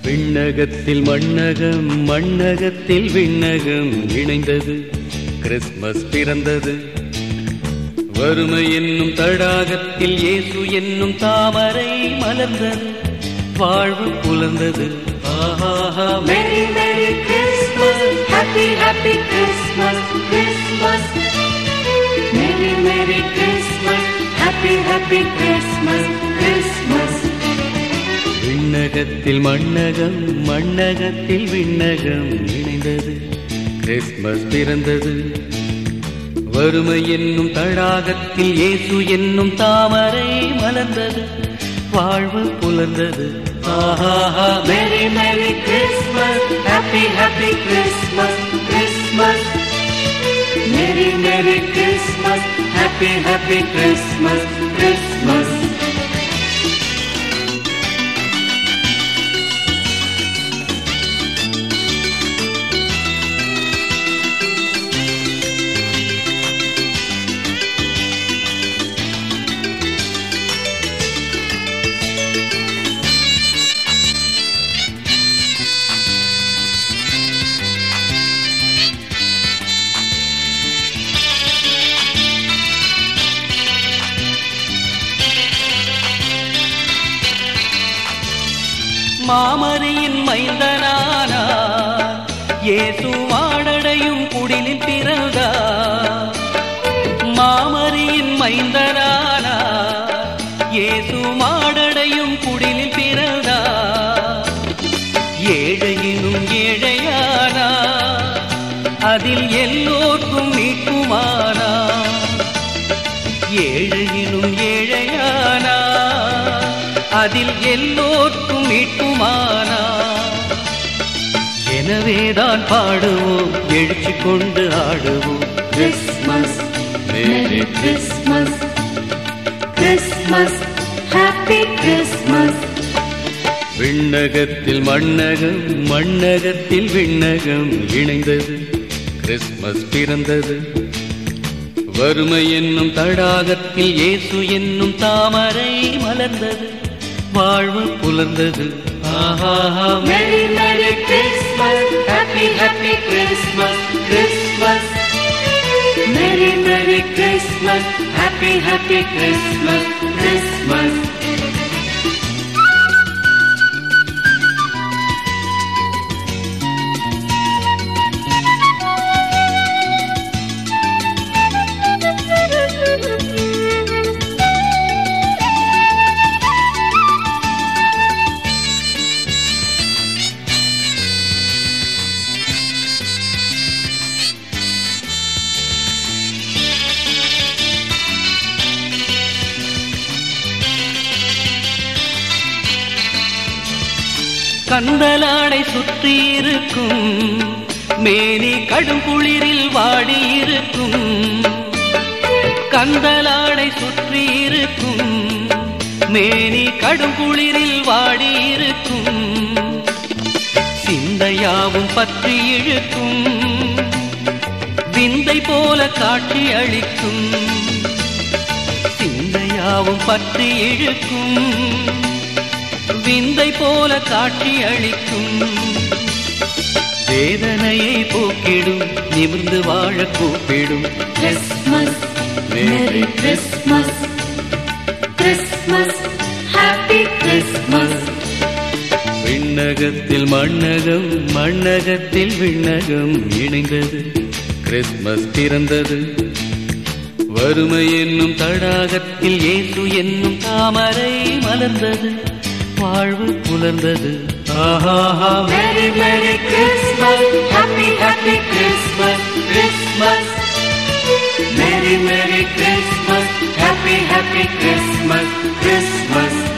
விண்ணகத்தில் மண்ணகம் மண்ணகத்தில் விண்ணகம் இணைந்தது கிறிஸ்மஸ் பிறந்தது வறுமை என்னும் தடாகத்தில் இயேசு என்னும் தாமரை மலர்ந்தது வாழ்வு புலர்ந்தது ஆஹாஹா Merry, Merry Christmas, Happy, Happy Christmas, Christmas. Merry, Merry Christmas, Happy, Happy Christmas, Christmas. விண்ணகத்தில் மண்ணகம் மண்ணகத்தில் விண்ணகம் இணைந்தது கிறிஸ்மஸ் பிறந்தது வறுமை என்னும் தடாகத்தில் இயேசு என்னும் தாமரை மலர்ந்தது வாழ்வு புலர்ந்தது ஆஹாஹா Merry, Merry Christmas, Happy, Happy Christmas, Christmas. Merry, Merry Christmas, Happy, Happy Christmas, Christmas. மாமரியின் மைந்தனானார் இயேசு வாடடையும் குடிலில் பிறந்தார் மாமரியின் மைந்தனானார் இயேசு மாடடையும் குடிலில் பிறந்தார் ஏழையினும் ஏழையானார் அதில் எல்லோர்க்கும் மீட்புமானார் ஏழையினும் ஏழையானா அதில் எல்லோர்க்கும் மீட்புமானா எனவேதான் பாடுவோம் எழுச்சி கொண்டு ஆடுவோம் Christmas, Merry Christmas, Christmas, Happy Christmas. விண்ணகத்தில் மண்ணகம் மண்ணகத்தில் விண்ணகம் இணைந்தது கிறிஸ்மஸ் பிறந்தது வறுமை என்னும் தடாகத்தில் இயேசு என்னும் தாமரை மலர்ந்தது வாழ்வு புலர்ந்தது ஆஹாஹா Merry, Merry Christmas, Happy, Happy Christmas, Christmas. Merry, Merry Christmas, Happy, Happy Christmas, Christmas. கந்தலாடை சுற்றி இருக்கும் மேனி கடும் குளிரில் வாடி இருக்கும் கந்தலாடை சுற்றி இருக்கும் மேனி கடும் குளிரில் வாடி இருக்கும் சிந்தையாவும் பற்றி இழுக்கும் விந்தை போல காட்சி அளிக்கும் சிந்தையாவும் பற்றி இழுக்கும் விந்தை போல காட்சி அளிக்கும் வேதனையை போக்கிடும் நிமிர்ந்து வாழ கூப்பிடும் Christmas, Merry Christmas, Christmas, Happy Christmas. விண்ணகத்தில் மண்ணகம் மண்ணகத்தில் விண்ணகம் இணைந்தது கிறிஸ்மஸ் பிறந்தது வறுமை என்னும் தடாகத்தில் இயேசு என்னும் தாமரை மலர்ந்தது வாழ்வு புலர்ந்தது ஆஹாஹா Merry, Merry Christmas, Happy, Happy Christmas, Christmas. Merry, Merry Christmas, Happy, Happy Christmas, Christmas.